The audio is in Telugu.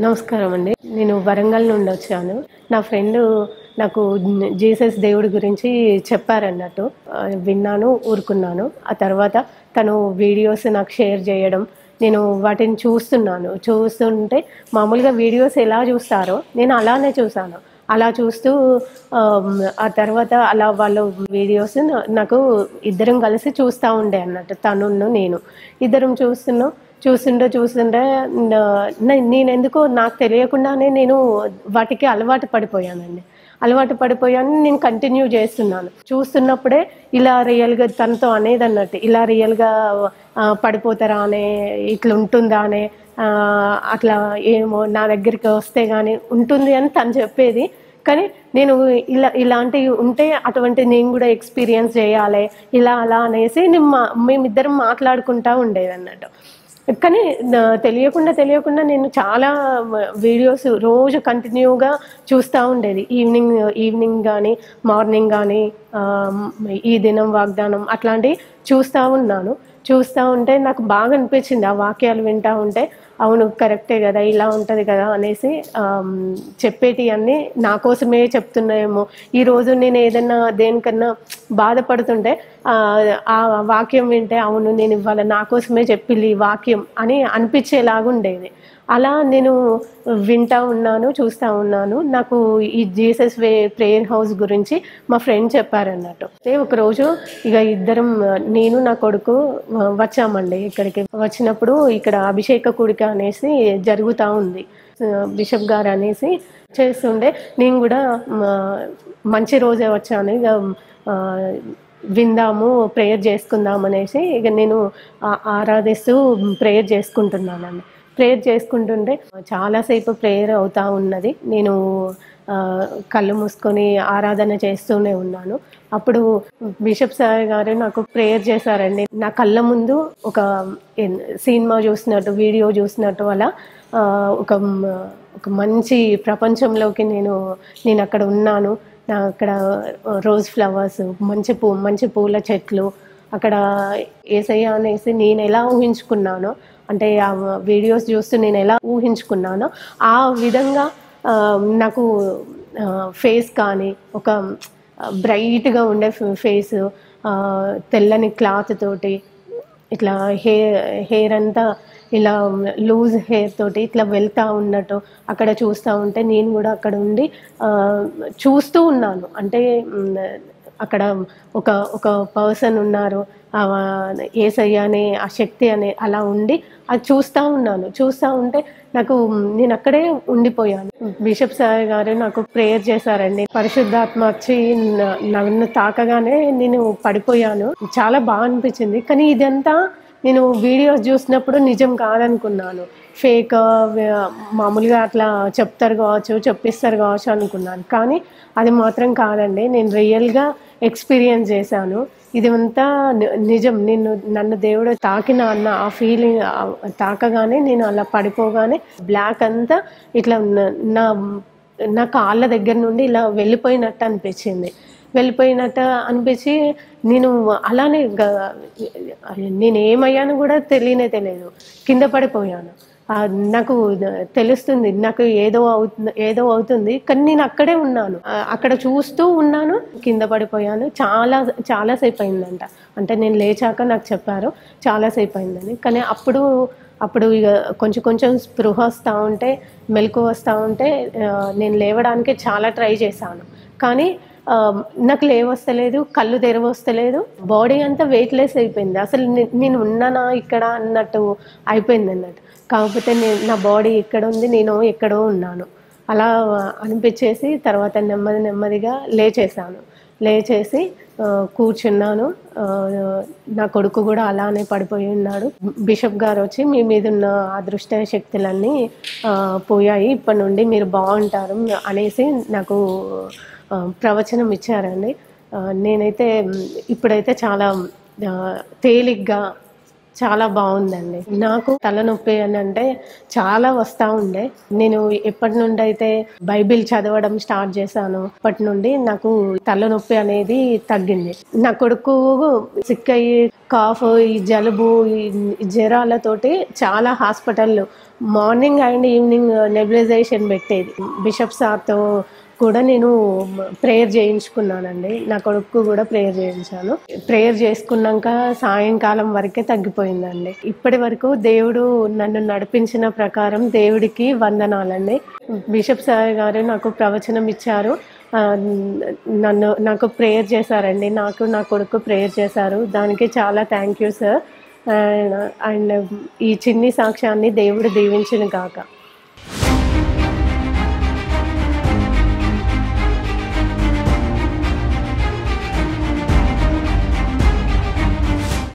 నమస్కారం అండి నేను వరంగల్ నుండి వచ్చాను నా ఫ్రెండ్ నాకు జీసస్ దేవుడి గురించి చెప్పారన్నట్టు ఆ, విన్నాను ఊరుకున్నాను ఆ తర్వాత తను వీడియోస్ నాకు షేర్ చేయడం నేను వాటిని చూస్తున్నాను చూస్తుంటే మామూలుగా వీడియోస్ ఎలా చూస్తారో నేను అలానే చూసాను అలా చూస్తూ ఆ, ఆ తర్వాత అలా వాళ్ళ వీడియోస్ నాకు ఇద్దరం కలిసి చూస్తూ ఉండే అన్నట్టు తనును నేను ఇద్దరం చూస్తున్నాం చూస్తుంటే చూస్తుంటే నా- నే- నేను ఎందుకో నాకు తెలియకుండానే నేను వాటికి అలవాటు పడిపోయానండి అలవాటు పడిపోయాను నేను కంటిన్యూ చేస్తున్నాను చూస్తున్నప్పుడే ఇలా రియల్గా తనతో అనేది అన్నట్టు ఇలా రియల్గా ఆ, పడిపోతారా అనే ఇట్లా ఉంటుందా అనే ఆ, అట్లా ఏమో నా దగ్గరికి వస్తే కానీ ఉంటుంది అని తను చెప్పేది కానీ నేను ఇలా ఇలాంటివి ఉంటే అటువంటి నేను కూడా ఎక్స్పీరియన్స్ చేయాలి ఇలా అలా అనేసి నేను మా మేమిద్దరం మాట్లాడుకుంటా ఉండేది అన్నట్టు కానీ నా- తెలియకుండా తెలియకుండా నేను చాలా వీడియోస్ రోజు కంటిన్యూగా చూస్తూ ఉండేది ఈవినింగ్ ఈవినింగ్ కానీ మార్నింగ్ కానీ ఈ దినం వాగ్దానం అట్లాంటివి చూస్తూ ఉన్నాను చూస్తూ ఉంటే నాకు బాగా అనిపించింది ఆ వాక్యాలు వింటూ ఉంటే అవును కరెక్టే కదా ఇలా ఉంటుంది కదా అనేసి ఆమ్, చెప్పేటి అన్నీ నా కోసమే చెప్తున్నాయేమో ఈరోజు నేను ఏదైనా దేనికన్నా బాధపడుతుంటే ఆ, ఆ వాక్యం వింటే అవును నేను ఇవాళ నా కోసమే చెప్పింది ఈ వాక్యం అని అనిపించేలాగా ఉండేది అలా నేను వింటా ఉన్నాను చూస్తూ ఉన్నాను నాకు ఈ జీసస్ వే ప్రేయర్ హౌస్ గురించి మా ఫ్రెండ్ చెప్పారన్నట్టు అయితే ఒకరోజు ఇక ఇద్దరం నేను నా కొడుకు వచ్చామండి ఇక్కడికి వచ్చినప్పుడు ఇక్కడ అభిషేక కూడిక అనేసి జరుగుతూ ఉంది బిషప్ గారు అనేసి చేస్తుండే నేను కూడా మ, మంచి రోజే వచ్చాను ఇక ఆ, విందాము ప్రేయర్ చేసుకుందాం అనేసి ఇక నేను ఆ- ఆరాధిస్తూ ప్రేయర్ చేసుకుంటున్నానండి ప్రేయర్ చేసుకుంటుంటే చాలాసేపు ప్రేయర్ అవుతా ఉన్నది నేను ఆ, కళ్ళు మూసుకొని ఆరాధన చేస్తూనే ఉన్నాను అప్పుడు బిషప్ సార్ గారు నాకు ప్రేయర్ చేశారండి నా కళ్ళ ముందు ఒక ఎన్- సినిమా చూసినట్టు వీడియో చూసినట్టు అలా ఆ, ఒక మ- ఒక మంచి ప్రపంచంలోకి నేను నేను అక్కడ ఉన్నాను నా అక్కడ రోజ్ ఫ్లవర్స్ మంచి పూ మంచి పూల చెట్లు అక్కడ ఏసయ్య అనేసి నేను ఎలా ఊహించుకున్నానో అంటే ఆ వీడియోస్ చూస్తూ నేను ఎలా ఊహించుకున్నానో ఆ విధంగా ఆ, నాకు ఫేస్ కానీ ఒక బ్రైట్గా ఉండే ఫేస్ తెల్లని క్లాత్ తోటి ఇట్లా హెయిర్ హెయిర్ అంతా ఇలా లూజ్ హెయిర్ తోటి ఇట్లా వెళ్తా ఉన్నట్టు అక్కడ చూస్తూ ఉంటే నేను కూడా అక్కడ ఉండి ఆ, చూస్తూ ఉన్నాను అంటే మ్, అక్కడ ఒక ఒక పర్సన్ ఉన్నారు ఆ, ఏసయ్య అనే ఆ శక్తి అనే అలా ఉండి అది చూస్తూ ఉన్నాను చూస్తూ ఉంటే నాకు మ్, నేను అక్కడే ఉండిపోయాను బిషప్ సార్ గారు నాకు ప్రేయర్ చేశారండి పరిశుద్ధాత్మ వచ్చి న- నన్ను తాకగానే నేను పడిపోయాను చాలా బాగా అనిపించింది కానీ ఇదంతా నేను వీడియోస్ చూసినప్పుడు నిజం కాదనుకున్నాను ఫేక్ మామూలుగా అట్లా చెప్తారు కావచ్చు చెప్పిస్తారు కావచ్చు అనుకున్నాను కానీ అది మాత్రం కాదండి నేను రియల్గా ఎక్స్పీరియన్స్ చేశాను ఇది అంతా ని- నిజం నేను నన్ను దేవుడు తాకిన అన్న ఆ ఫీలింగ్ తాకగానే నేను అలా పడిపోగానే బ్లాక్ అంతా ఇట్లా న- నా నా కాళ్ళ దగ్గర నుండి ఇలా వెళ్ళిపోయినట్టు అనిపించింది వెళ్ళిపోయినట్టు అనిపించి నేను అలానే గ- నేను ఏమయ్యాను కూడా తెలియనే తెలియదు కింద పడిపోయాను ఆ, నాకు తెలుస్తుంది నాకు ఏదో అవుతుంది ఏదో అవుతుంది కానీ నేను అక్కడే ఉన్నాను ఆ, అక్కడ చూస్తూ ఉన్నాను కింద పడిపోయాను చాలా చాలాసేపు అయిందంట అంటే నేను లేచాక నాకు చెప్పారు చాలాసేపు అయిందని కానీ అప్పుడు అప్పుడు ఇక కొంచెం కొంచెం స్పృహ వస్తూ ఉంటే మెలకు వస్తూ ఉంటే ఆ, నేను లేవడానికి చాలా ట్రై చేశాను కానీ ఆ, నాకు లేవస్తలేదు కళ్ళు తెరవస్తలేదు బాడీ అంతా వెయిట్లెస్ అయిపోయింది అసలు నే- నేను ఉన్నానా ఇక్కడ అన్నట్టు అయిపోయింది అన్నట్టు కాకపోతే నేను నా బాడీ ఇక్కడ ఉంది నేను ఎక్కడో ఉన్నాను అలా అనిపించేసి తర్వాత నెమ్మది నెమ్మదిగా లేచేసాను లేచేసి ఆ, కూర్చున్నాను ఆ, నా కొడుకు కూడా అలానే పడిపోయి ఉన్నాడు బిషప్ గారు వచ్చి మీ మీద ఉన్న అదృష్ట శక్తులన్నీ ఆ, పోయాయి ఇప్పటి నుండి మీరు బాగుంటారు అనేసి నాకు ఆ, ప్రవచనం ఇచ్చారండి ఆ, నేనైతే మ్, ఇప్పుడైతే చాలా ఆ, తేలిగ్గా చాలా బాగుందండి నాకు తలనొప్పి అని అంటే చాలా వస్తూ ఉండే నేను ఎప్పటి నుండి అయితే బైబిల్ చదవడం స్టార్ట్ చేశాను అప్పటి నుండి నాకు తలనొప్పి అనేది తగ్గింది నా కొడుకు సిక్ అయ్యి కాఫ్ ఈ జలుబు ఈ జ్వరాలతోటి చాలా hospital morning and evening nebulisation పెట్టేది బిషప్ సార్తో కూడా నేను ప్రేయర్ చేయించుకున్నానండి నా కొడుకు కూడా ప్రేయర్ చేయించాను ప్రేయర్ చేసుకున్నాక సాయంకాలం వరకే తగ్గిపోయిందండి ఇప్పటి వరకు దేవుడు నన్ను నడిపించిన ప్రకారం దేవుడికి వందనాలండి బిషప్ సార్ గారు నాకు ప్రవచనం ఇచ్చారు ఆ, నన్ను నాకు ప్రేయర్ చేశారండి నాకు నా కొడుకు ప్రేయర్ చేశారు దానికి చాలా థ్యాంక్ యూ సార్ అండ్ ఈ చిన్ని సాక్ష్యాన్ని దేవుడు దీవించిన కాక